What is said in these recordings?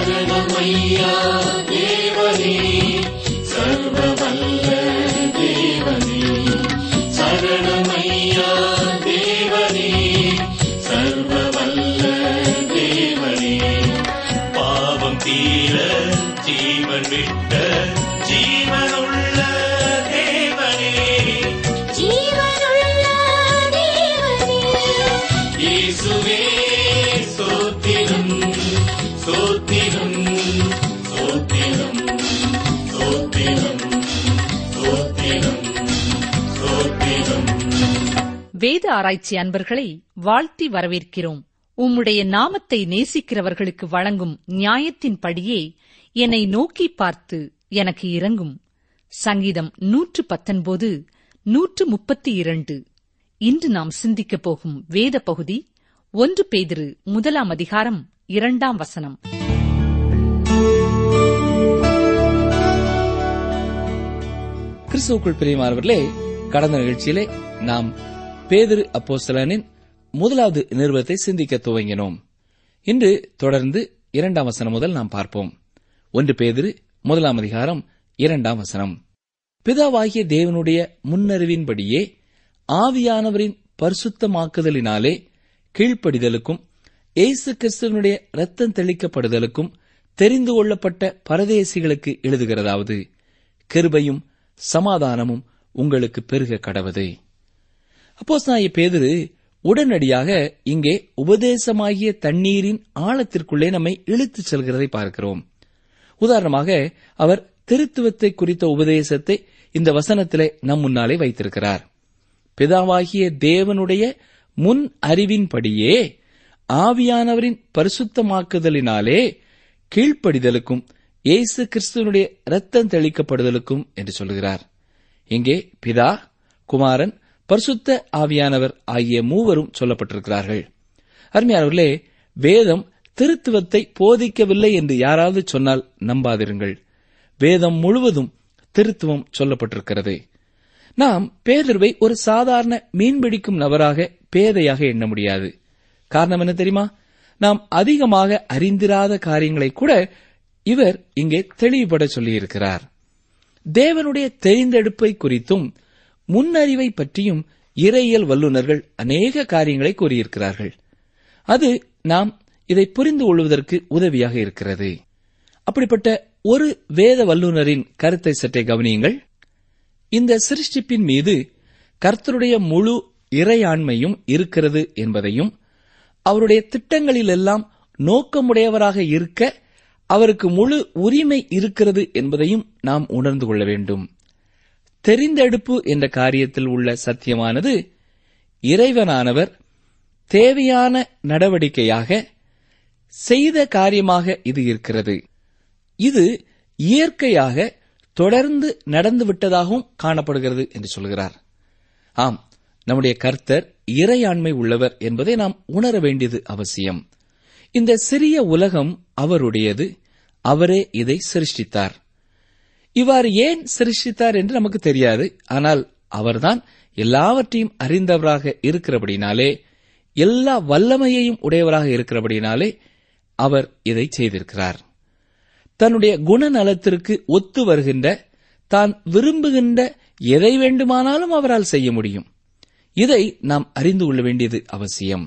சரணமையா தேவனே சர்வவல்ல தேவனே சரணமையா தேவனே சர்வவல்ல தேவனே பாவம் தீர ஜீவன் விட்ட ஜீவனுள்ள தேவனே ஜீவனுள்ள தேவனே இயேசுவே சோத்திரம் சோத்திரம் சோத்திரம் சோத்திரம் சோத்திரம் சோத்திரம் வேத ஆராய்ச்சி அன்பர்களை வாழ்த்தி வரவேற்கிறோம் உம்முடைய நாமத்தை நேசிக்கிறவர்களுக்கு வழங்கும் நியாயத்தின்படியே என்னை நோக்கி பார்த்து எனக்கு இரங்கும் சங்கீதம் நூற்று பத்தொன்பது நூற்று முப்பத்தி இரண்டு இன்று நாம் சிந்திக்கப் போகும் வேத பகுதி ஒன்று பேதிரு முதலாம் அதிகாரம் இரண்டாம் வசனம் கிறிஸ்துவுக்குள் பிரியமானவர்களே கடந்த நிகழ்ச்சியிலே நாம் பேதிரு அப்போஸ்தலனின் முதலாவது நிறுவத்தை சிந்திக்க துவங்கினோம் இன்று தொடர்ந்து இரண்டாம் வசனம் முதல் நாம் பார்ப்போம் ஒன்று பேதிரு முதலாம் அதிகாரம் இரண்டாம் வசனம் பிதாவாகிய தேவனுடைய முன்னறிவின்படியே ஆவியானவரின் பரிசுத்தமாக்குதலினாலே கீழ்ப்படிதலுக்கும் இயேசு கிறிஸ்துவனுடைய ரத்தம் தெளிக்கப்படுதலுக்கும் தெரிந்து கொள்ளப்பட்ட பரதேசிகளுக்கு எழுதுகிறதாவது கிருபையும் சமாதானமும் உங்களுக்கு பெருக கடவது அப்போஸ்தலனாகிய பேதுரு உடனடியாக இங்கே உபதேசமாகிய தண்ணீரின் ஆழத்திற்குள்ளே நம்மை இழுத்துச் செல்கிறதை பார்க்கிறோம் உதாரணமாக அவர் திருத்துவத்தை குறித்த உபதேசத்தை இந்த வசனத்திலே நம் முன்னாலே வைத்திருக்கிறார் பிதாவாகிய தேவனுடைய முன் அறிவின்படியே ஆவியானவரின் பரிசுத்தமாக்குதலினாலே கீழ்ப்படிதலுக்கும் இயேசு கிறிஸ்துவனுடைய ரத்தம் தெளிக்கப்படுதலுக்கும் என்று சொல்கிறார் இங்கே பிதா குமாரன் பரிசுத்த ஆவியானவர் ஆகிய மூவரும் சொல்லப்பட்டிருக்கிறார்கள் அருமையானவர்களே வேதம் திருத்துவத்தை போதிக்கவில்லை என்று யாராவது சொன்னால் நம்பாதிருங்கள் வேதம் முழுவதும் திருத்துவம் சொல்லப்பட்டிருக்கிறது நாம் பேதர்வை ஒரு சாதாரண மீன்பிடிக்கும் நபராக பேதையாக எண்ண முடியாது காரணம் என்ன தெரியுமா நாம் அதிகமாக அறிந்திராத காரியங்களை கூட இவர் இங்கே தெளிவுபட சொல்லியிருக்கிறார் தேவனுடைய தெரிந்தெடுப்பை குறித்தும் முன்னறிவை பற்றியும் இறையியல் வல்லுநர்கள் அநேக காரியங்களை கூறியிருக்கிறார்கள் அது நாம் இதை புரிந்து கொள்வதற்கு உதவியாக இருக்கிறது அப்படிப்பட்ட ஒரு வேத வல்லுநரின் கருத்தை சற்றே கவனியுங்கள் இந்த சிருஷ்டிப்பின் மீது கர்த்தருடைய முழு இறையாண்மையும் இருக்கிறது என்பதையும் அவருடைய திட்டங்களிலெல்லாம் நோக்கமுடையவராக இருக்க அவருக்கு முழு உரிமை இருக்கிறது என்பதையும் நாம் உணர்ந்து கொள்ள வேண்டும் தெரிந்தெடுப்பு என்ற காரியத்தில் உள்ள சத்தியமானது இறைவனானவர் தேவையான நடவடிக்கையாக செய்த காரியமாக இது இருக்கிறது இது இயற்கையாக தொடர்ந்து நடந்துவிட்டதாகவும் காணப்படுகிறது என்று சொல்கிறார் ஆம் நம்முடைய கர்த்தர் இறையாண்மை உள்ளவர் என்பதை நாம் உணர வேண்டியது அவசியம் இந்த சிறிய உலகம் அவருடையது அவரே இதை சிருஷ்டித்தார் இவ்வாறு ஏன் சிருஷ்டித்தார் என்று நமக்கு தெரியாது ஆனால் அவர்தான் எல்லாவற்றையும் அறிந்தவராக இருக்கிறபடினாலே எல்லா வல்லமையையும் உடையவராக இருக்கிறபடினாலே அவர் இதை செய்திருக்கிறார் தன்னுடைய குணநலத்திற்கு ஒத்து வருகின்ற தான் விரும்புகின்ற எதை வேண்டுமானாலும் அவரால் செய்ய முடியும் இதை நாம் அறிந்து கொள்ள வேண்டியது அவசியம்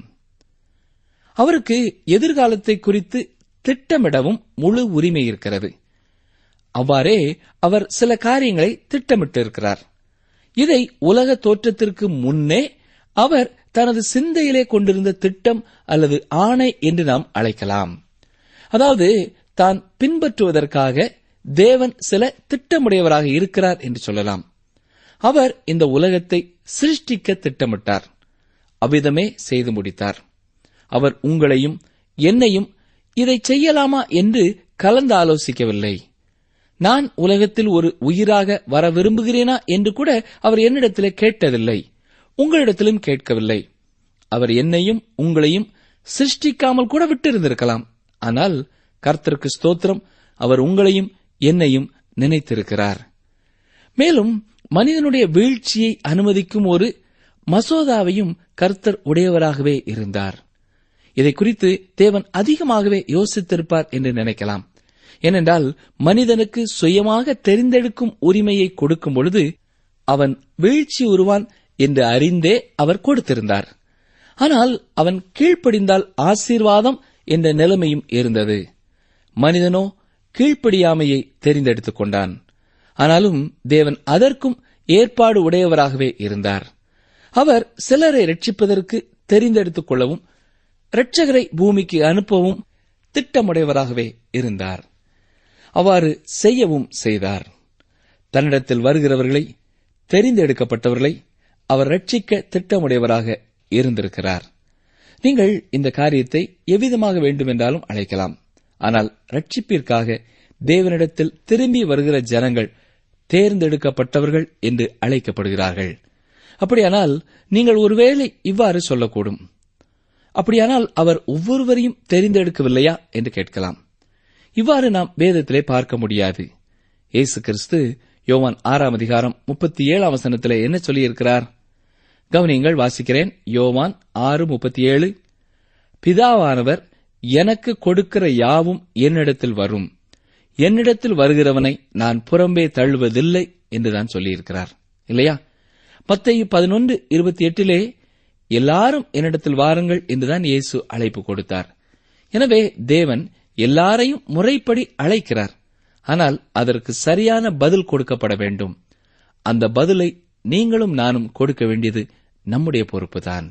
அவருக்கு எதிர்காலத்தை குறித்து திட்டமிடவும் முழு உரிமை இருக்கிறது அவ்வாறே அவர் சில காரியங்களை திட்டமிட்டிருக்கிறார் இதை உலக தோற்றத்திற்கு முன்னே அவர் தனது சிந்தையிலே கொண்டிருந்த திட்டம் அல்லது ஆணை என்று நாம் அழைக்கலாம் அதாவது தான் பின்பற்றுவதற்காக தேவன் சில திட்டமுடையவராக இருக்கிறார் என்று சொல்லலாம் அவர் இந்த உலகத்தை சிருஷ்டிக்க திட்டமிட்டார் அவ்விதமே செய்து முடித்தார் அவர் உங்களையும் என்னையும் இதை செய்யலாமா என்று கலந்து ஆலோசிக்கவில்லை நான் உலகத்தில் ஒரு உயிராக வர விரும்புகிறேனா என்று கூட அவர் என்னிடத்திலே கேட்டதில்லை உங்களிடத்திலும் கேட்கவில்லை அவர் என்னையும் உங்களையும் சிருஷ்டிக்காமல் கூட விட்டிருந்திருக்கலாம் ஆனால் கர்த்தருக்கு ஸ்தோத்திரம் அவர் உங்களையும் என்னையும் நினைத்திருக்கிறார் மேலும் மனிதனுடைய வீழ்ச்சியை அனுமதிக்கும் ஒரு மசோதாவையும் கர்த்தர் உடையவராகவே இருந்தார் இதை குறித்து தேவன் அதிகமாகவே யோசித்திருப்பார் என்று நினைக்கலாம் ஏனென்றால் மனிதனுக்கு சுயமாக தெரிந்தெடுக்கும் உரிமையை கொடுக்கும் பொழுது அவன் வீழ்ச்சி உருவான் என்று அறிந்தே அவர் கொடுத்திருந்தார் ஆனால் அவன் கீழ்ப்படிந்தால் ஆசீர்வாதம் என்ற நிலைமையும் இருந்தது மனிதனோ கீழ்ப்படியாமையை தெரிந்தெடுத்துக் கொண்டான் ஆனாலும் தேவன் அதற்கும் ஏற்பாடு உடையவராகவே இருந்தார் அவர் சிலரை ரட்சிப்பதற்கு தெரிந்தெடுத்துக் கொள்ளவும் இரட்சகரை பூமிக்கு அனுப்பவும் திட்டமுடையவராகவே இருந்தார் அவ்வாறு செய்யவும் செய்தார் தன்னிடத்தில் வருகிறவர்களை தெரிந்தெடுக்கப்பட்டவர்களை அவர் ரட்சிக்க திட்டமுடையவராக இருந்திருக்கிறார் நீங்கள் இந்த காரியத்தை எவ்விதமாக வேண்டுமென்றாலும் அழைக்கலாம் ஆனால் ரட்சிப்பிற்காக தேவனிடத்தில் திரும்பி வருகிற ஜனங்கள் தேர்ந்தெடுக்கப்பட்டவர்கள் என்று அழைக்கப்படுகிறார்கள் அப்படியானால் நீங்கள் ஒருவேளை இவ்வாறு சொல்லக்கூடும் அப்படியானால் அவர் ஒவ்வொருவரையும் தெரிந்தெடுக்கவில்லையா என்று கேட்கலாம் இவ்வாறு நாம் வேதத்திலே பார்க்க முடியாது இயேசு கிறிஸ்து யோவான் ஆறாம் அதிகாரம் முப்பத்தி ஏழாம் வசனத்திலே என்ன சொல்லியிருக்கிறார் கவனியங்கள் வாசிக்கிறேன் யோவான் ஆறு முப்பத்தி ஏழு பிதாவானவர் எனக்கு கொடுக்கிற யாவும் என்னிடத்தில் வரும் என்னிடத்தில் வருகிறவனை நான் புறம்பே தள்ளுவதில்லை என்றுதான் சொல்லியிருக்கிறார் இல்லையா மத்தேயு பதினொன்று இருபத்தி எட்டிலே எல்லாரும் என்னிடத்தில் வாருங்கள் என்றுதான் இயேசு அழைப்பு கொடுத்தார் எனவே தேவன் எல்லாரையும் முறைப்படி அழைக்கிறார் ஆனால் அதற்கு சரியான பதில் கொடுக்கப்பட வேண்டும் அந்த பதிலை நீங்களும் நானும் கொடுக்க வேண்டியது நம்முடைய பொறுப்புதான்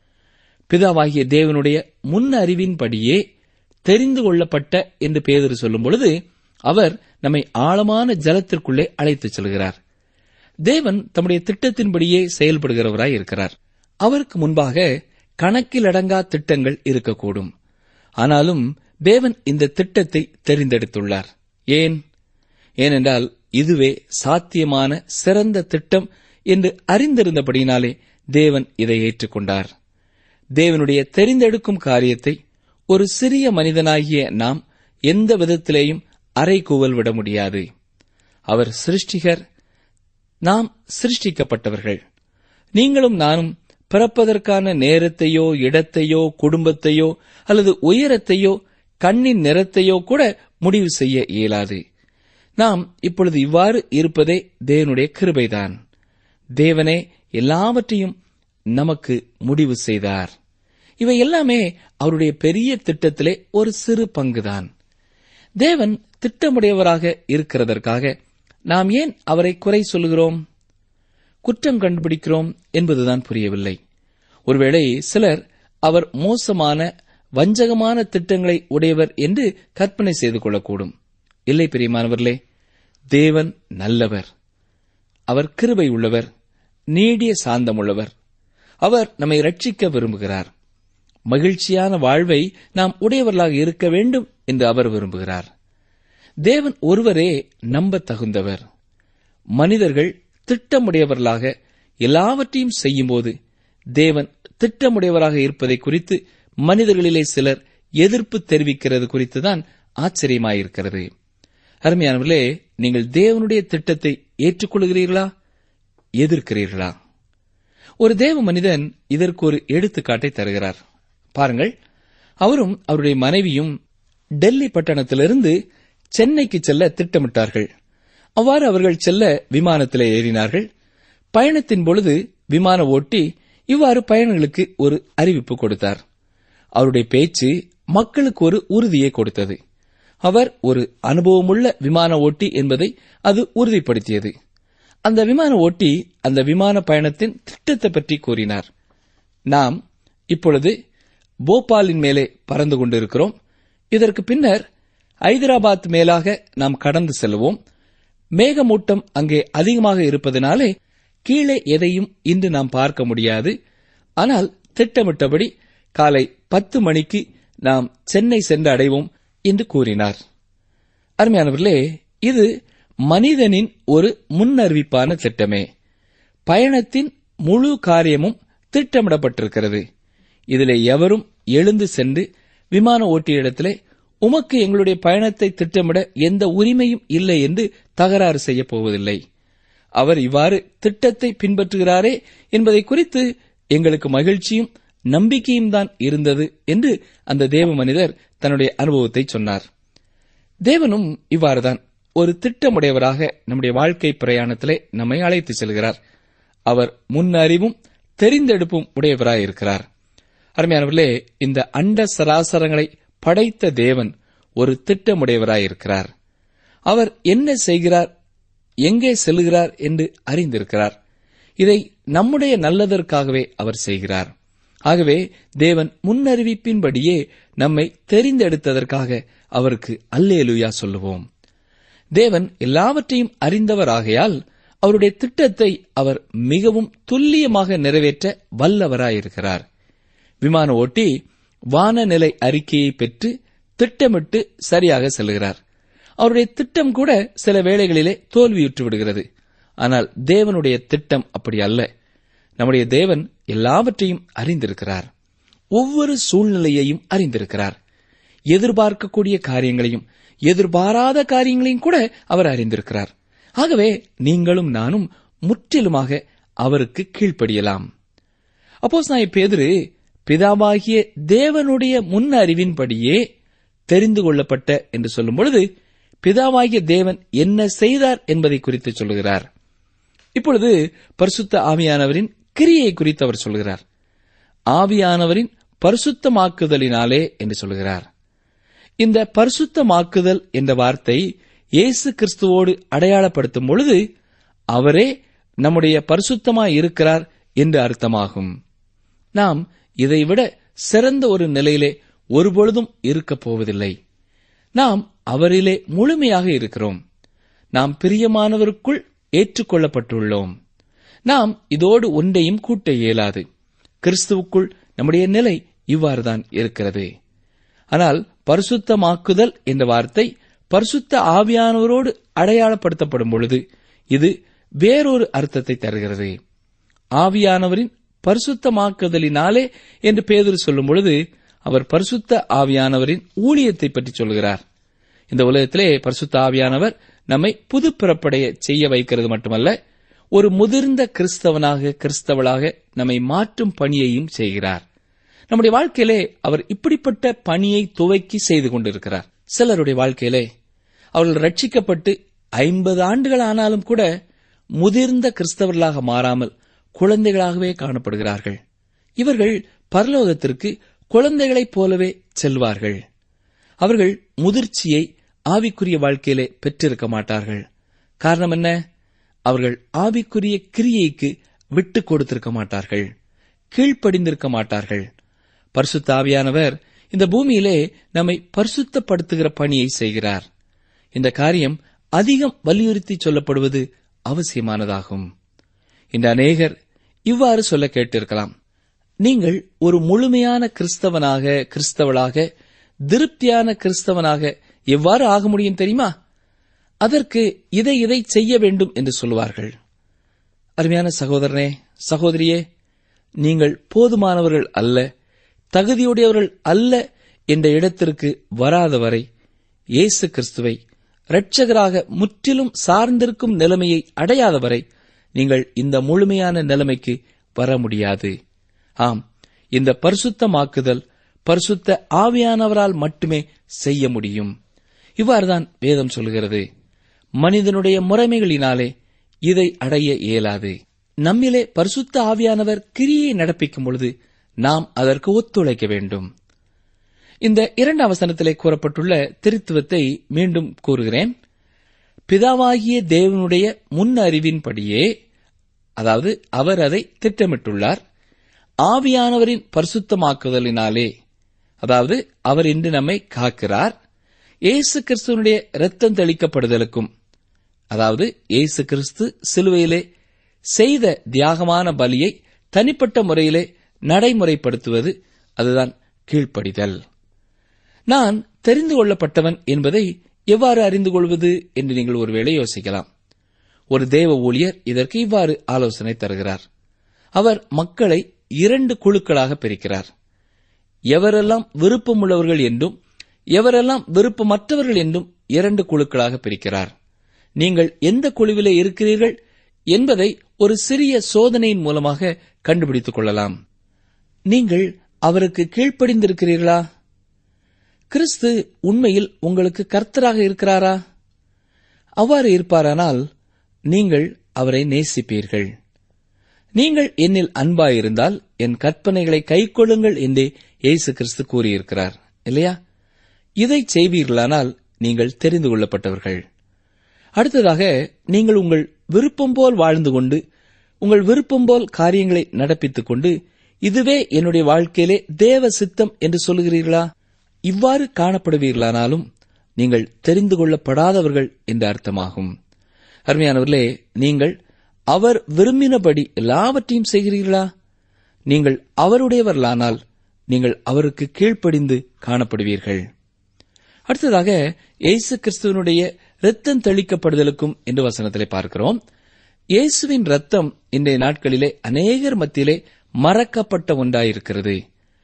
பிதாவாகிய தேவனுடைய முன் அறிவின்படியே தெரிந்து கொள்ளப்பட்ட என்று பேதர் சொல்லும் பொழுது அவர் நம்மை ஆழமான ஜலத்திற்குள்ளே அழைத்துச் செல்கிறார் தேவன் தம்முடைய திட்டத்தின்படியே செயல்படுகிறவராய் இருக்கிறார் அவருக்கு முன்பாக கணக்கிலடங்கா திட்டங்கள் இருக்கக்கூடும் ஆனாலும் தேவன் இந்த திட்டத்தை தெரிந்தெடுத்துள்ளார் ஏன் ஏனென்றால் இதுவே சாத்தியமான சிறந்த திட்டம் என்று அறிந்திருந்தபடியினாலே தேவன் இதை ஏற்றுக்கொண்டார் தேவனுடைய தெரிந்தெடுக்கும் காரியத்தை ஒரு சிறிய மனிதனாகிய நாம் எந்த விதத்திலேயும் அரைகூவல் விட முடியாது அவர் சிருஷ்டிகர் நாம் சிருஷ்டிக்கப்பட்டவர்கள் நீங்களும் நானும் பிறப்பதற்கான நேரத்தையோ இடத்தையோ குடும்பத்தையோ அல்லது உயரத்தையோ கண்ணின் நிறத்தையோ கூட முடிவு செய்ய இயலாது நாம் இப்பொழுது இவ்வாறு இருப்பதே தேவனுடைய கிருபைதான் தேவனே எல்லாவற்றையும் நமக்கு முடிவு செய்தார் இவை எல்லாமே அவருடைய பெரிய திட்டத்திலே ஒரு சிறு பங்குதான் தேவன் திட்டமுடையவராக இருக்கிறதற்காக நாம் ஏன் அவரை குறை சொல்கிறோம் குற்றம் கண்டுபிடிக்கிறோம் என்பதுதான் புரியவில்லை ஒருவேளை சிலர் அவர் மோசமான வஞ்சகமான திட்டங்களை உடையவர் என்று கற்பனை செய்து கொள்ளக்கூடும் இல்லை பிரியமானவர்களே தேவன் நல்லவர் அவர் கிருபை உள்ளவர் நீடிய சாந்தமுள்ளவர் அவர் நம்மை ரட்சிக்க விரும்புகிறார் மகிழ்ச்சியான வாழ்வை நாம் உடையவர்களாக இருக்க வேண்டும் என்று அவர் விரும்புகிறார் தேவன் ஒருவரே நம்ப தகுந்தவர் மனிதர்கள் திட்டமுடையவர்களாக எல்லாவற்றையும் செய்யும்போது தேவன் திட்டமுடையவராக இருப்பதை குறித்து மனிதர்களிலே சிலர் எதிர்ப்பு தெரிவிக்கிறது குறித்துதான் ஆச்சரியமாயிருக்கிறது அருமையானவர்களே நீங்கள் தேவனுடைய திட்டத்தை ஏற்றுக்கொள்கிறீர்களா எதிர்க்கிறீர்களா ஒரு தேவ மனிதன் இதற்கு ஒரு எடுத்துக்காட்டை தருகிறார் பாருங்கள் அவரும் அவருடைய மனைவியும் டெல்லி பட்டணத்திலிருந்து சென்னைக்கு செல்ல திட்டமிட்டார்கள் அவ்வாறு அவர்கள் செல்ல விமானத்திலே ஏறினார்கள் பயணத்தின் பொழுது விமான ஓட்டி இவ்வாறு பயணிகளுக்கு ஒரு அறிவிப்பு கொடுத்தார் அவருடைய பேச்சு மக்களுக்கு ஒரு உறுதியை கொடுத்தது அவர் ஒரு அனுபவமுள்ள விமான ஓட்டி என்பதை அது உறுதிப்படுத்தியது அந்த விமான ஓட்டி அந்த விமான பயணத்தின் திட்டத்தை பற்றி கூறினார் நாம் இப்பொழுது போபாலின் மேலே பறந்து கொண்டிருக்கிறோம் இதற்கு பின்னர் ஐதராபாத் மேலாக நாம் கடந்து செல்வோம் மேகமூட்டம் அங்கே அதிகமாக இருப்பதனாலே கீழே எதையும் இன்று நாம் பார்க்க முடியாது ஆனால் திட்டமிட்டபடி காலை பத்து மணிக்கு நாம் சென்னை சென்று அடைவோம் என்று கூறினார் அருமையானவர்களே இது மனிதனின் ஒரு முன்னறிவிப்பான திட்டமே பயணத்தின் முழு காரியமும் திட்டமிடப்பட்டிருக்கிறது இதிலே எவரும் எழுந்து சென்று விமான ஓட்டியிடத்திலே உமக்கு எங்களுடைய பயணத்தை திட்டமிட எந்த உரிமையும் இல்லை என்று தகராறு செய்யப் போவதில்லை அவர் இவ்வாறு திட்டத்தை பின்பற்றுகிறாரே என்பதை குறித்து எங்களுக்கு மகிழ்ச்சியும் நம்பிக்கையும் தான் இருந்தது என்று அந்த தேவ மனிதர் தன்னுடைய அனுபவத்தை சொன்னார் தேவனும் இவ்வாறுதான் ஒரு திட்டமுடையவராக நம்முடைய வாழ்க்கை பிரயாணத்திலே நம்மை அழைத்து செல்கிறார் அவர் முன்னறிவும் தெரிந்தெடுப்பும் உடையவராயிருக்கிறார் அருமையானவர்களே இந்த அண்ட சராசரங்களை படைத்த தேவன் ஒரு திட்டமுடையவராயிருக்கிறார் அவர் என்ன செய்கிறார் எங்கே செல்கிறார் என்று அறிந்திருக்கிறார் இதை நம்முடைய நல்லதற்காகவே அவர் செய்கிறார் ஆகவே தேவன் முன்னறிவிப்பின்படியே நம்மை தெரிந்தெடுத்ததற்காக அவருக்கு அல்லேலுயா சொல்லுவோம் தேவன் எல்லாவற்றையும் அறிந்தவராகையால் அவருடைய திட்டத்தை அவர் மிகவும் துல்லியமாக நிறைவேற்ற வல்லவராயிருக்கிறார் விமான ஓட்டி வானநிலை அறிக்கையை பெற்று திட்டமிட்டு சரியாக செல்கிறார் அவருடைய திட்டம் கூட சில வேளைகளிலே தோல்வியுற்று விடுகிறது ஆனால் தேவனுடைய திட்டம் அப்படி அல்ல நம்முடைய தேவன் எல்லாவற்றையும் அறிந்திருக்கிறார் ஒவ்வொரு சூழ்நிலையையும் அறிந்திருக்கிறார் எதிர்பார்க்கக்கூடிய காரியங்களையும் எதிர்பாராத காரியங்களையும் கூட அவர் அறிந்திருக்கிறார் ஆகவே நீங்களும் நானும் முற்றிலுமாக அவருக்கு கீழ்ப்படியலாம் அப்போஸ் நான் பேதுரு பிதாவாகிய தேவனுடைய முன் அறிவின்படியே தெரிந்து கொள்ளப்பட்ட என்று சொல்லும் பொழுது பிதாவாகிய தேவன் என்ன செய்தார் என்பதை குறித்து சொல்லுகிறார் இப்பொழுது பரிசுத்த ஆவியானவரின் கிரியை குறித்து அவர் சொல்கிறார் ஆவியானவரின் பரிசுத்தமாக்குதலினாலே என்று சொல்கிறார் இந்த பரிசுத்தமாக்குதல் என்ற வார்த்தை இயேசு கிறிஸ்துவோடு அடையாளப்படுத்தும் பொழுது அவரே நம்முடைய பரிசுத்தமாய் இருக்கிறார் என்று அர்த்தமாகும் நாம் இதைவிட சிறந்த ஒரு நிலையிலே ஒருபொழுதும் இருக்கப் போவதில்லை நாம் அவரிலே முழுமையாக இருக்கிறோம் நாம் பிரியமானவருக்குள் ஏற்றுக்கொள்ளப்பட்டுள்ளோம் நாம் இதோடு ஒன்றையும் கூட்ட இயலாது கிறிஸ்துவுக்குள் நம்முடைய நிலை இவ்வாறுதான் இருக்கிறது ஆனால் பரிசுத்தமாக்குதல் என்ற வார்த்தை பரிசுத்த ஆவியானவரோடு அடையாளப்படுத்தப்படும் பொழுது இது வேறொரு அர்த்தத்தை தருகிறது ஆவியானவரின் பரிசுத்தமாக்குதலினாலே என்று பேதுரு சொல்லும் பொழுது அவர் பரிசுத்த ஆவியானவரின் ஊழியத்தை பற்றி சொல்கிறார் இந்த உலகத்திலே பரிசுத்த ஆவியானவர் நம்மை புது பிறப்படைய செய்ய வைக்கிறது மட்டுமல்ல ஒரு முதிர்ந்த கிறிஸ்தவனாக கிறிஸ்தவளாக நம்மை மாற்றும் பணியையும் செய்கிறார் நம்முடைய வாழ்க்கையிலே அவர் இப்படிப்பட்ட பணியை துவக்கி செய்து கொண்டிருக்கிறார் சிலருடைய வாழ்க்கையிலே அவர்கள் ரட்சிக்கப்பட்டு ஐம்பது ஆண்டுகள் ஆனாலும் கூட முதிர்ந்த கிறிஸ்தவர்களாக மாறாமல் குழந்தைகளாகவே காணப்படுகிறார்கள் இவர்கள் பரலோகத்திற்கு குழந்தைகளைப் போலவே செல்வார்கள் அவர்கள் முதிர்ச்சியை ஆவிக்குரிய வாழ்க்கையிலே பெற்றிருக்க மாட்டார்கள் காரணம் என்ன அவர்கள் ஆவிக்குரிய கிரியைக்கு விட்டுக் கொடுத்திருக்க மாட்டார்கள் கீழ்ப்படிந்திருக்க மாட்டார்கள் பரிசுத்த ஆவியானவர் இந்த பூமியிலே நம்மை பரிசுத்தப்படுத்துகிற பணியை செய்கிறார் இந்த காரியம் அதிகம் வலியுறுத்தி சொல்லப்படுவது அவசியமானதாகும் இந்த அநேகர் இவ்வாறு சொல்ல கேட்டிருக்கலாம் நீங்கள் ஒரு முழுமையான கிறிஸ்தவனாக கிறிஸ்தவளாக திருப்தியான கிறிஸ்தவனாக எவ்வாறு ஆக முடியும் தெரியுமா அதற்கு இதை இதை செய்ய வேண்டும் என்று சொல்லுவார்கள் அருமையான சகோதரனே சகோதரியே நீங்கள் போதுமானவர்கள் அல்ல தகுதியுடையவர்கள் அல்ல என்ற இடத்திற்கு வராத வரை இயேசு கிறிஸ்துவை இரட்சகராக முற்றிலும் சார்ந்திருக்கும் நிலைமையை அடையாத வரை நீங்கள் இந்த முழுமையான நிலைமைக்கு வர முடியாது ஆம் இந்த பரிசுத்தமாக்குதல் பரிசுத்த ஆவியானவரால் மட்டுமே செய்ய முடியும் இவ்வாறுதான் வேதம் சொல்கிறது மனிதனுடைய முறைமைகளினாலே இதை அடைய இயலாது நம்மிலே பரிசுத்த ஆவியானவர் கிரியை நடப்பிக்கும் பொழுது நாம் அதற்கு ஒத்துழைக்க வேண்டும் இந்த இரண்டாம் வசனத்திலே கூறப்பட்டுள்ள திருத்துவத்தை மீண்டும் கூறுகிறேன் பிதாவாகிய தேவனுடைய முன் அறிவின்படியே அதாவது அவர் அதை திட்டமிட்டுள்ளார் ஆவியானவரின் பரிசுத்தமாக்குதலினாலே அதாவது அவர் இன்று நம்மை காக்கிறார் இயேசு கிறிஸ்துவனுடைய இரத்தம் தெளிக்கப்படுதலுக்கும் அதாவது இயேசு கிறிஸ்து சிலுவையிலே செய்த தியாகமான பலியை தனிப்பட்ட முறையிலே நடைமுறைப்படுத்துவது அதுதான் கீழ்ப்படிதல் நான் தெரிந்து கொள்ளப்பட்டவன் என்பதை எவ்வாறு அறிந்து கொள்வது என்று நீங்கள் ஒருவேளை யோசிக்கலாம் ஒரு தேவ ஊழியர் இதற்கு இவ்வாறு ஆலோசனை தருகிறார் அவர் மக்களை இரண்டு குழுக்களாக பிரிக்கிறார் எவரெல்லாம் விருப்பமுள்ளவர்கள் என்றும் எவரெல்லாம் விருப்பமற்றவர்கள் என்றும் இரண்டு குழுக்களாக பிரிக்கிறார் நீங்கள் எந்த குழுவிலே இருக்கிறீர்கள் என்பதை ஒரு சிறிய சோதனையின் மூலமாக கண்டுபிடித்துக் கொள்ளலாம் நீங்கள் அவருக்கு கீழ்ப்படிந்திருக்கிறீர்களா கிறிஸ்து உண்மையில் உங்களுக்கு கர்த்தராக இருக்கிறாரா அவ்வாறு இருப்பாரானால் நீங்கள் அவரை நேசிப்பீர்கள் நீங்கள் என்னில் அன்பாயிருந்தால் என் கற்பனைகளை கைக்கொள்ளுங்கள் என்றே இயேசு கிறிஸ்து கூறியிருக்கிறார் இல்லையா இதை செய்வீர்களானால் நீங்கள் தெரிந்து கொள்ளப்பட்டவர்கள் அடுத்ததாக நீங்கள் உங்கள் விருப்பம் போல் வாழ்ந்து கொண்டு உங்கள் விருப்பம் போல் காரியங்களை நடப்பித்துக் கொண்டு இதுவே என்னுடைய வாழ்க்கையிலே தேவ சித்தம் என்று சொல்லுகிறீர்களா இவ்வாறு காணப்படுவீர்களானாலும் நீங்கள் தெரிந்து கொள்ளப்படாதவர்கள் என்று அர்த்தமாகும் அருமையானவர்களே நீங்கள் அவர் விரும்பினபடி எல்லாவற்றையும் செய்கிறீர்களா நீங்கள் அவருடையவர்களானால் நீங்கள் அவருக்கு கீழ்ப்படிந்து காணப்படுவீர்கள் அடுத்ததாக இயேசு கிறிஸ்துவனுடைய இரத்தம் தெளிக்கப்படுதலுக்கும் என்று வசனத்திலே பார்க்கிறோம் இயேசுவின் ரத்தம் இன்றைய நாட்களிலே அநேகர் மத்தியிலே மறக்கப்பட்ட ஒன்றாயிருக்கிறது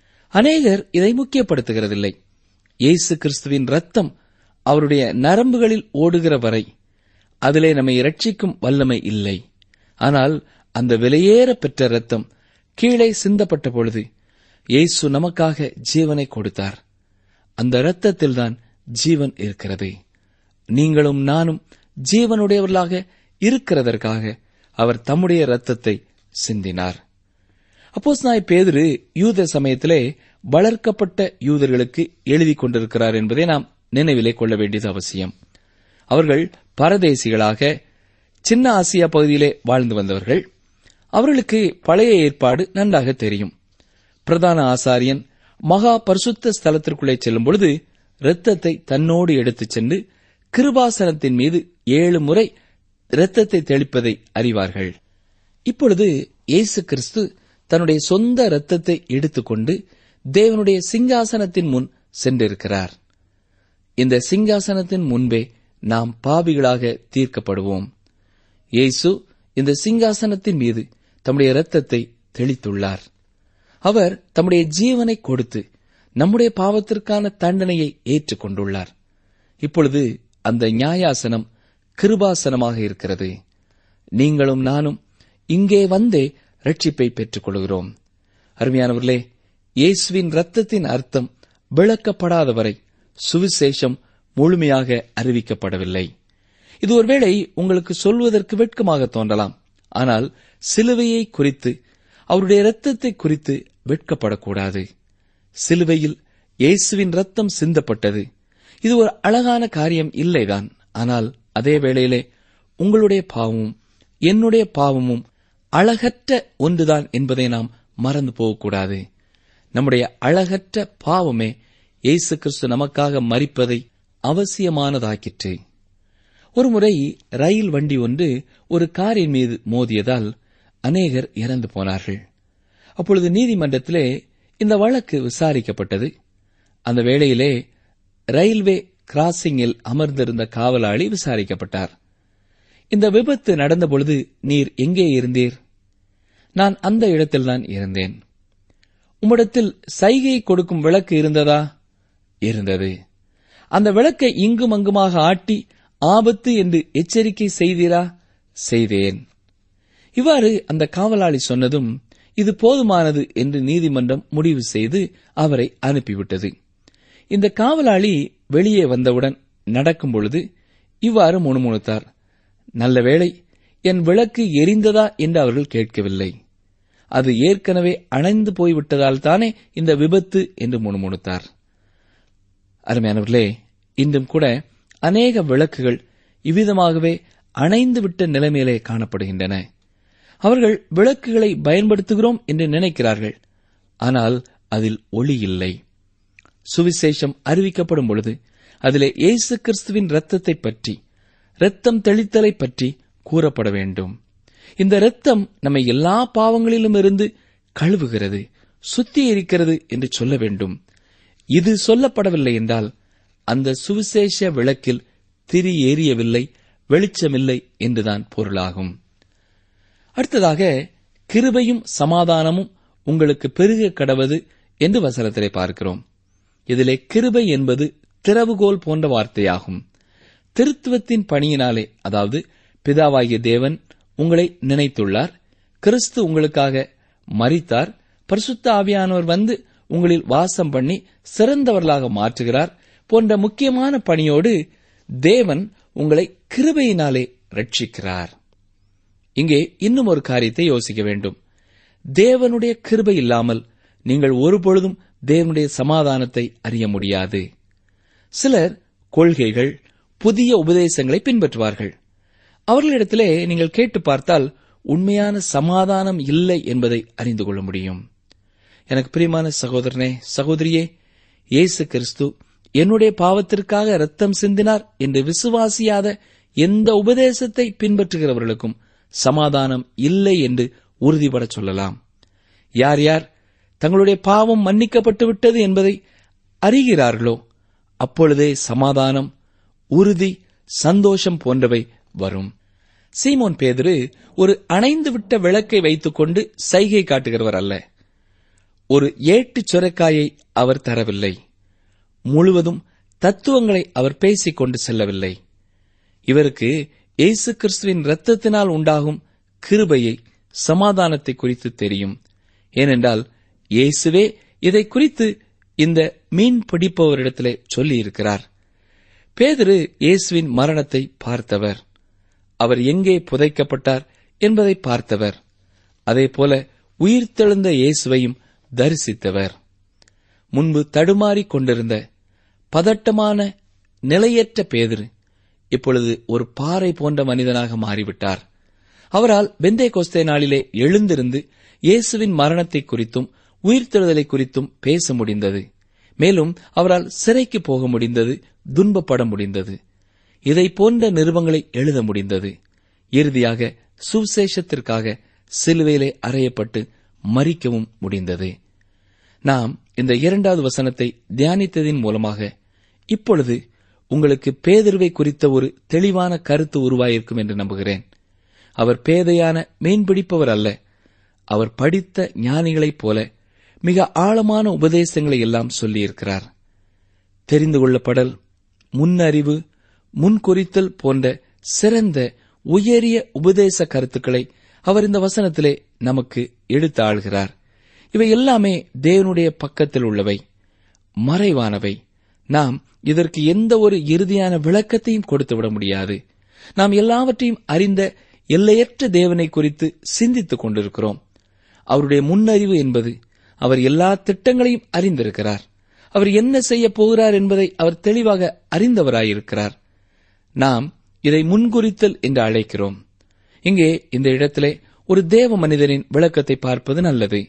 அநேகர் இதை முக்கியப்படுத்துகிறதில்லை இயேசு கிறிஸ்துவின் ரத்தம் அவருடைய நரம்புகளில் ஓடுகிற வரை அதிலே நம்மை இரட்சிக்கும் வல்லமை இல்லை ஆனால் அந்த விலையேற பெற்ற ரத்தம் கீழே சிந்தப்பட்ட பொழுது இயேசு நமக்காக ஜீவனை கொடுத்தார் அந்த இரத்தத்தில்தான் ஜீவன் இருக்கிறது நீங்களும் நானும் ஜீவனுடையவர்களாக இருக்கிறதற்காக அவர் தம்முடைய இரத்தத்தை சிந்தினார் அப்போஸ் நாய் பேதுரு யூத சமயத்திலே வளர்க்கப்பட்ட யூதர்களுக்கு எழுதி கொண்டிருக்கிறார் என்பதை நாம் நினைவிலே கொள்ள வேண்டியது அவசியம் அவர்கள் பரதேசிகளாக சின்ன ஆசியா பகுதியிலே வாழ்ந்து வந்தவர்கள் அவர்களுக்கு பழைய ஏற்பாடு நன்றாக தெரியும் பிரதான ஆசாரியன் மகா பரிசுத்த ஸ்தலத்திற்குள்ளே செல்லும் பொழுது இரத்தத்தை தன்னோடு எடுத்துச் சென்று கிருபாசனத்தின் மீது ஏழு முறை இரத்தத்தை தெளிப்பதை அறிவார்கள் இப்பொழுது இயேசு கிறிஸ்து தன்னுடைய சொந்த இரத்தத்தை எடுத்துக்கொண்டு தேவனுடைய சிங்காசனத்தின் முன் சென்றிருக்கிறார் இந்த சிங்காசனத்தின் முன்பே நாம் பாவிகளாக தீர்க்கப்படுவோம் இயேசு இந்த சிங்காசனத்தின் மீது தம்முடைய இரத்தத்தை தெளித்துள்ளார் அவர் தம்முடைய ஜீவனை கொடுத்து நம்முடைய பாவத்திற்கான தண்டனையை ஏற்றுக்கொண்டுள்ளார் இப்பொழுது அந்த நியாயாசனம் கிருபாசனமாக இருக்கிறது நீங்களும் நானும் இங்கே வந்தே ரட்சிப்பை பெற்றுக் கொள்கிறோம் அருமையானவர்களே இயேசுவின் ரத்தத்தின் அர்த்தம் விளக்கப்படாதவரை சுவிசேஷம் முழுமையாக அறிவிக்கப்படவில்லை இது ஒருவேளை உங்களுக்கு சொல்வதற்கு வெட்கமாக தோன்றலாம் ஆனால் சிலுவையை குறித்து அவருடைய இரத்தத்தை குறித்து வெட்கப்படக்கூடாது சிலுவையில் இயேசுவின் ரத்தம் சிந்தப்பட்டது இது ஒரு அழகான காரியம் இல்லைதான் ஆனால் அதே வேளையிலே உங்களுடைய பாவமும் என்னுடைய பாவமும் அழகற்ற ஒன்றுதான் என்பதை நாம் மறந்து போகக்கூடாது நம்முடைய அழகற்ற பாவமே இயேசு கிறிஸ்து நமக்காக மறிப்பதை அவசியமானதாக்கிற்று ஒருமுறை ரயில் வண்டி ஒன்று ஒரு காரின் மீது மோதியதால் அநேகர் இறந்து போனார்கள் அப்பொழுது நீதிமன்றத்திலே இந்த வழக்கு விசாரிக்கப்பட்டது அந்த வேளையிலே ரயில்வே கிராசிங்கில் அமர்ந்திருந்த காவலாளி விசாரிக்கப்பட்டார் இந்த விபத்து நடந்தபொழுது நீர் எங்கே இருந்தீர் நான் அந்த இடத்தில்தான் இருந்தேன் உம்மிடத்தில் சைகை கொடுக்கும் விளக்கு இருந்ததா இருந்தது அந்த விளக்கை இங்கும் அங்குமாக ஆட்டி ஆபத்து என்று எச்சரிக்கை செய்தீரா செய்தேன் இவ்வாறு அந்த காவலாளி சொன்னதும் இது போதுமானது என்று நீதிமன்றம் முடிவு செய்து அவரை அனுப்பிவிட்டது இந்த காவலாளி வெளியே வந்தவுடன் நடக்கும் பொழுது இவ்வாறு முணுமுணுத்தார் நல்ல வேளை என் விளக்கு எரிந்ததா என்று அவர்கள் கேட்கவில்லை அது ஏற்கனவே அணைந்து போய்விட்டதால் தானே இந்த விபத்து என்று முணுமுணுத்தார் அருமையானவர்களே இன்றும் கூட அநேக விளக்குகள் இவ்விதமாகவே அணைந்துவிட்ட நிலைமையிலே காணப்படுகின்றன அவர்கள் விளக்குகளை பயன்படுத்துகிறோம் என்று நினைக்கிறார்கள் ஆனால் அதில் ஒளி இல்லை சுவிசேஷம் அறிவிக்கப்படும் பொழுது அதிலே இயேசு கிறிஸ்துவின் இரத்தத்தை பற்றி இரத்தம் தெளித்தலை பற்றி கூறப்பட வேண்டும் இந்த இரத்தம் நம்மை எல்லா பாவங்களிலும் இருந்து கழுவுகிறது சுத்திகரிக்கிறது என்று சொல்ல வேண்டும் இது சொல்லப்படவில்லை என்றால் அந்த சுவிசேஷ விளக்கில் திரி ஏறியவில்லை வெளிச்சமில்லை என்றுதான் பொருளாகும் அடுத்ததாக கிருபையும் சமாதானமும் உங்களுக்கு பெருக கடவது என்று வசனத்திலே பார்க்கிறோம் இதிலே கிருபை என்பது திறவுகோல் போன்ற வார்த்தையாகும் திருத்துவத்தின் பணியினாலே அதாவது பிதாவாகிய தேவன் உங்களை நினைத்துள்ளார் கிறிஸ்து உங்களுக்காக மரித்தார் பரிசுத்த ஆவியானவர் வந்து உங்களில் வாசம் பண்ணி சிறந்தவர்களாக மாற்றுகிறார் போன்ற முக்கியமான பணியோடு தேவன் உங்களை கிருபையினாலே ரட்சிக்கிறார் இங்கே இன்னும் ஒரு காரியத்தை யோசிக்க வேண்டும் தேவனுடைய கிருபை இல்லாமல் நீங்கள் ஒருபொழுதும் தேவனுடைய சமாதானத்தை அறிய முடியாது சிலர் கொள்கைகள் புதிய உபதேசங்களை பின்பற்றுவார்கள் அவர்களிடத்திலே நீங்கள் கேட்டு பார்த்தால் உண்மையான சமாதானம் இல்லை என்பதை அறிந்து கொள்ள முடியும் எனக்கு பிரியமான சகோதரனே சகோதரியே இயேசு கிறிஸ்து என்னுடைய பாவத்திற்காக ரத்தம் சிந்தினார் என்று விசுவாசியாத எந்த உபதேசத்தை பின்பற்றுகிறவர்களுக்கும் சமாதானம் இல்லை என்று உறுதிபட சொல்லலாம் யார் யார் தங்களுடைய பாவம் மன்னிக்கப்பட்டு விட்டது என்பதை அறிகிறார்களோ அப்பொழுதே சமாதானம் உறுதி சந்தோஷம் போன்றவை வரும் சீமோன் பேதுரு ஒரு அணைந்து விட்ட விளக்கை வைத்துக்கொண்டு சைகை காட்டுகிறவர் அல்ல ஒரு ஏட்டுச் சுரைக்காயை அவர் தரவில்லை முழுவதும் தத்துவங்களை அவர் பேசிக் கொண்டு செல்லவில்லை இவருக்கு இயேசு கிறிஸ்துவின் இரத்தத்தினால் உண்டாகும் கிருபையை சமாதானத்தை குறித்து தெரியும் ஏனென்றால் இயேசுவே இதை குறித்து இந்த மீன் பிடிப்பவரிடத்திலே சொல்லியிருக்கிறார் பேதுரு இயேசுவின் மரணத்தை பார்த்தவர் அவர் எங்கே புதைக்கப்பட்டார் என்பதை பார்த்தவர் அதேபோல உயிர்த்தெழுந்த இயேசுவையும் தரிசித்தவர் முன்பு தடுமாறிக் கொண்டிருந்த பதட்டமான நிலையற்ற பேதுரு இப்பொழுது ஒரு பாறை போன்ற மனிதனாக மாறிவிட்டார் அவரால் பெந்தே கோஸ்தே நாளிலே எழுந்திருந்து இயேசுவின் மரணத்தை குறித்தும் உயிர்த்தெழுதலை குறித்தும் பேச முடிந்தது மேலும் அவரால் சிறைக்கு போக முடிந்தது துன்பப்பட முடிந்தது இதை போன்ற நிருபங்களை எழுத முடிந்தது இறுதியாக சுவிசேஷத்திற்காக சிலுவையிலே அறையப்பட்டு மறிக்கவும் முடிந்தது நாம் இந்த இரண்டாவது வசனத்தை தியானித்ததின் மூலமாக இப்பொழுது உங்களுக்கு பேதர்வை குறித்த ஒரு தெளிவான கருத்து உருவாயிருக்கும் என்று நம்புகிறேன் அவர் பேதையான மீன்பிடிப்பவர் அல்ல அவர் படித்த ஞானிகளைப் போல மிக ஆழமான உபதேசங்களை எல்லாம் சொல்லியிருக்கிறார் தெரிந்து கொள்ளப்படல் முன்னறிவு முன்குறித்தல் போன்ற சிறந்த உயரிய உபதேச கருத்துக்களை அவர் இந்த வசனத்திலே நமக்கு எடுத்து ஆள்கிறார் இவை எல்லாமே தேவனுடைய பக்கத்தில் உள்ளவை மறைவானவை நாம் இதற்கு எந்த ஒரு இறுதியான விளக்கத்தையும் கொடுத்து விட முடியாது நாம் எல்லாவற்றையும் அறிந்த எல்லையற்ற தேவனை குறித்து சிந்தித்துக் கொண்டிருக்கிறோம் அவருடைய முன்னறிவு என்பது அவர் எல்லா திட்டங்களையும் அறிந்திருக்கிறார் அவர் என்ன செய்ய போகிறார் என்பதை அவர் தெளிவாக அறிந்தவராயிருக்கிறார் நாம் இதை முன்குறித்தல் என்று அழைக்கிறோம் இங்கே இந்த இடத்திலே ஒரு தேவ மனிதனின் விளக்கத்தை பார்ப்பது நல்லது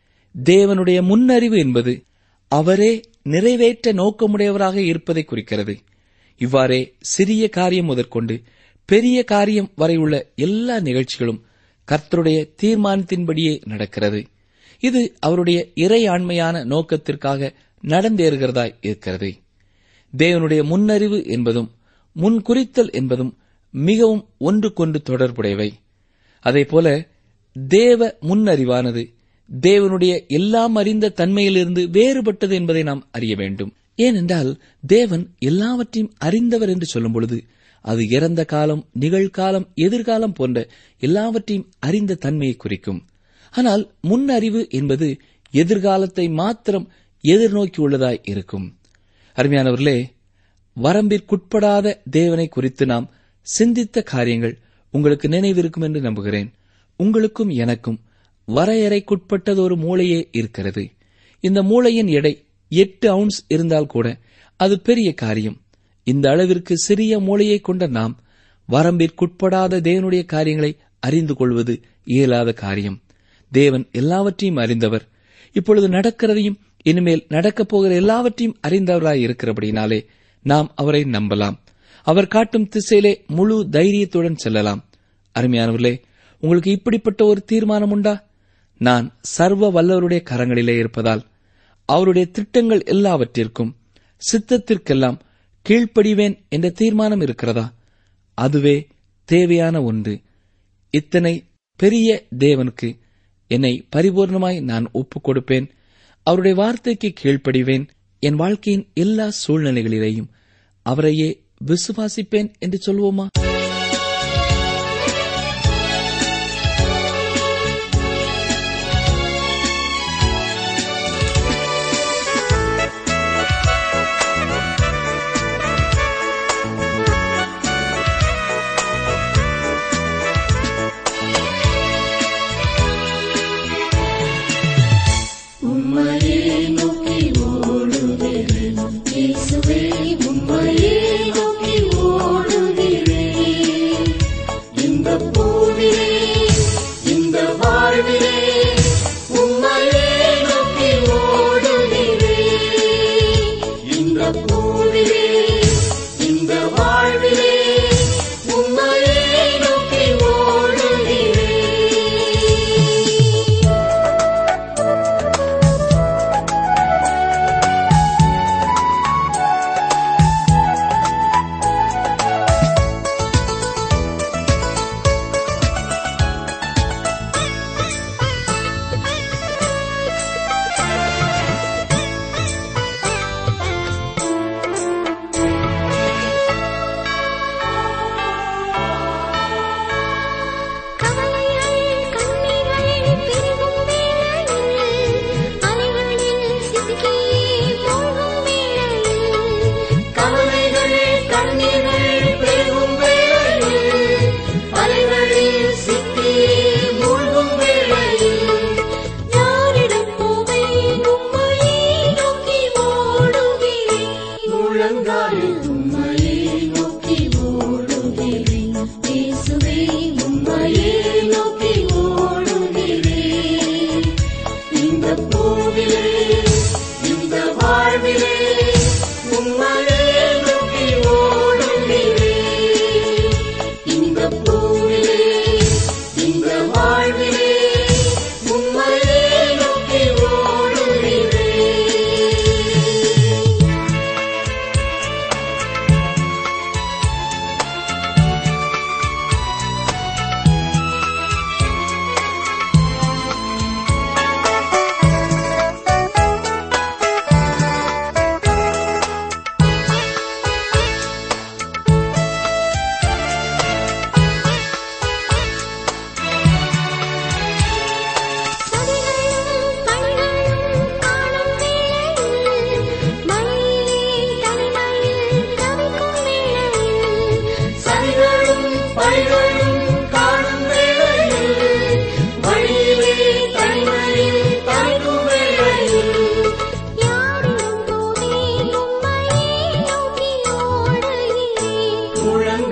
தேவனுடைய முன்னறிவு என்பது அவரே நிறைவேற்ற நோக்கமுடையவராக இருப்பதை குறிக்கிறது இவ்வாறே சிறிய காரியம் முதற்கொண்டு பெரிய காரியம் வரை உள்ள எல்லா நிகழ்ச்சிகளும் கர்த்தருடைய தீர்மானத்தின்படியே நடக்கிறது இது அவருடைய இறையாண்மையான நோக்கத்திற்காக நடந்தேறுகிறதாய் இருக்கிறது தேவனுடைய முன்னறிவு என்பதும் முன்குறித்தல் என்பதும் மிகவும் ஒன்றுக்கொன்று தொடர்புடையவை அதேபோல தேவ முன்னறிவானது தேவனுடைய எல்லாம் அறிந்த தன்மையிலிருந்து வேறுபட்டது என்பதை நாம் அறிய வேண்டும் ஏனென்றால் தேவன் எல்லாவற்றையும் அறிந்தவர் என்று சொல்லும் பொழுது அது இறந்த காலம் நிகழ்காலம் எதிர்காலம் போன்ற எல்லாவற்றையும் அறிந்த தன்மையை குறிக்கும் ஆனால் முன்னறிவு என்பது எதிர்காலத்தை மாத்திரம் எதிர்நோக்கியுள்ளதாய் இருக்கும் அருமையானவர்களே வரம்பிற்குட்படாத தேவனை குறித்து நாம் சிந்தித்த காரியங்கள் உங்களுக்கு நினைவிருக்கும் என்று நம்புகிறேன் உங்களுக்கும் எனக்கும் வரையறைக்குட்பட்டது ஒரு மூளையே இருக்கிறது இந்த மூளையின் எடை எட்டு அவுன்ஸ் இருந்தால் கூட அது பெரிய காரியம் இந்த அளவிற்கு சிறிய மூளையை கொண்ட நாம் வரம்பிற்குட்படாத தேவனுடைய காரியங்களை அறிந்து கொள்வது இயலாத காரியம் தேவன் எல்லாவற்றையும் அறிந்தவர் இப்பொழுது நடக்கிறதையும் இனிமேல் நடக்கப் போகிற எல்லாவற்றையும் அறிந்தவராய் இருக்கிறபடினாலே நாம் அவரை நம்பலாம் அவர் காட்டும் திசையிலே முழு தைரியத்துடன் செல்லலாம் அருமையானவர்களே உங்களுக்கு இப்படிப்பட்ட ஒரு தீர்மானம் உண்டா நான் சர்வ வல்லவருடைய கரங்களிலே இருப்பதால் அவருடைய திட்டங்கள் எல்லாவற்றிற்கும் சித்தத்திற்கெல்லாம் கீழ்ப்படிவேன் என்ற தீர்மானம் இருக்கிறதா அதுவே தேவையான ஒன்று இத்தனை பெரிய தேவனுக்கு என்னை பரிபூர்ணமாய் நான் ஒப்புக் கொடுப்பேன் அவருடைய வார்த்தைக்கு கீழ்ப்படிவேன் என் வாழ்க்கையின் எல்லா சூழ்நிலைகளிலேயும் அவரையே விசுவாசிப்பேன் என்று சொல்வோமா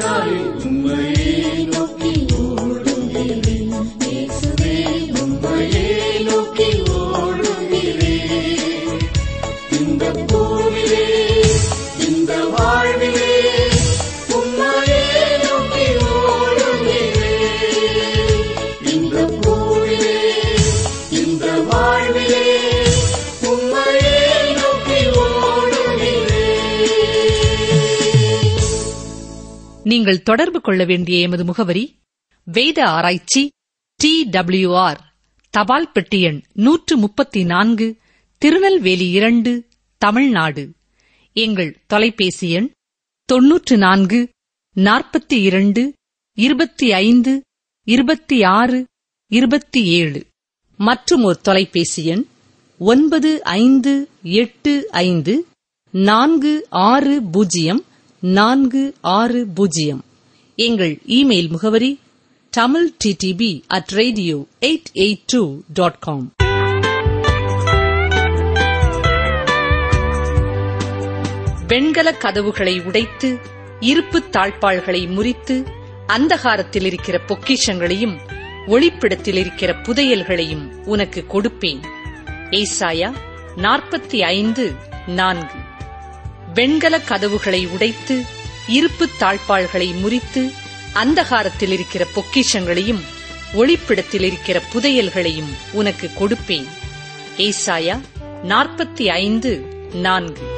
நாளில் உம்மையே நோக்கி ஓடுகிறேன் இயேசுவே உம்மையே நோக்கி ஓடுகிறேன் இந்த பூவிலே இந்த வாழ்விலே உம்மையே நோக்கி ஓடுகிறேன் இந்த பூவிலே இந்த வாழ்விலே உம்மையே நோக்கி ஓடுகிறேன் நீங்கள் தொடர்பு கொள்ள வேண்டிய எமது முகவரி வேத ஆராய்ச்சி டி ஆர் தபால் பெட்டி எண் நூற்று முப்பத்தி நான்கு திருநெல்வேலி இரண்டு தமிழ்நாடு எங்கள் தொலைபேசி எண் தொன்னூற்று நான்கு நாற்பத்தி இரண்டு இருபத்தி ஐந்து இருபத்தி ஆறு இருபத்தி ஏழு மற்றும் ஒரு தொலைபேசி எண் ஒன்பது ஐந்து எட்டு ஐந்து நான்கு ஆறு பூஜ்ஜியம் நான்கு ஆறு பூஜ்ஜியம் எங்கள் இமெயில் முகவரி Tamil DTP at radio eight eight two dot com வெண்கல கதவுகளை உடைத்து இருப்பு தாழ்பாள்களை முறித்து அந்தகாரத்தில் இருக்கிற பொக்கிஷங்களையும் ஒளிப்பிடத்தில் இருக்கிற புதையல்களையும் உனக்கு கொடுப்பேன் ஏசாயா நாற்பத்தி ஐந்து நான்கு வெண்கல கதவுகளை உடைத்து இருப்பு தாழ்பாள்களை முறித்து அந்தகாரத்தில் இருக்கிற பொக்கிஷங்களையும் ஒளிப்பிடத்தில் இருக்கிற புதையல்களையும் உனக்கு கொடுப்பேன் ஏசாயா நாற்பத்தி ஐந்து நான்கு